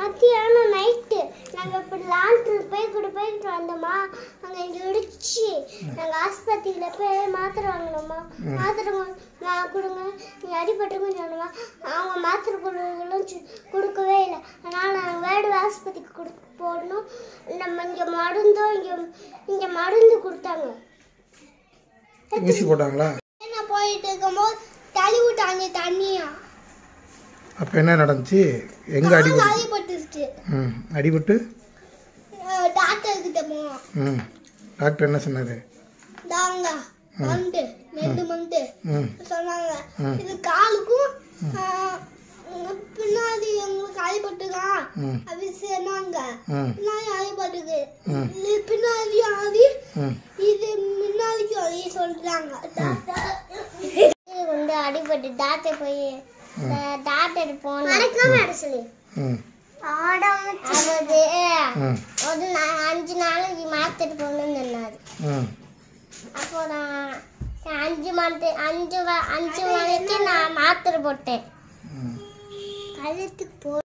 மத்தியானம் நைட்டு நாங்கள் இப்படி லாண்ட்ரி போய் கூட போய்கிட்டு வந்தோமா அங்கே இங்கே இடிச்சு நாங்கள் ஆஸ்பத்திரியில் போய் மாத்திரை வாங்கினோமா மாத்திரை வா- நான் கொடுங்க நீ அடிபட்டுருக்குன்னு சொன்னோமா அவங்க மாத்திரை கொடுக்கலாம் கொடுக்கவே இல்லை அதனால் நாங்கள் வேடு ஆஸ்பத்திரிக்கு கொடு போடணும் நம்ம இங்கே மருந்தும் இங்கே இங்கே மருந்து கொடுத்தாங்க ஊசி போட்டாங்களா நான் போயிட்டு இருக்கும்போது தள்ளி விட்டாங்க தண்ணியா அப்போ என்ன நடந்துச்சு எங்கே அடிபட்டு அடிபட்டுருச்சு ம் அடிபட்டு டாக்டர் கிட்ட போனோம் ம் டாக்டர் என்ன சொன்னார் தாங்க மந்து ரெண்டு மந்து ம் சொன்னாங்க ம். இது காலுக்கும் ஆ, உங்க பின்னாடி உங்களுக்கு அடிபட்டுதான் ம் அப்படி சொன்னாங்க ம் பின்னாடி அடிபட்டுது ம். இது பின்னாடி ஆதி ம் இது முன்னாடி ஆதி சொல்றாங்க வந்து அடிபட்டு டாக்டர் போய் டாக்டர் போனோம் மறக்காம அரசலி ம் அதாவது ம் ஒரு நா- அஞ்சு நாளைக்கு மாத்திட்டு போகணும்னு சொன்னாரு ம் அப்போ நான் அஞ்சு மணி அஞ்சு வ- அஞ்சு மணிக்கு நான் மாத்திரை போட்டேன் ம் கழுத்துக்கு போ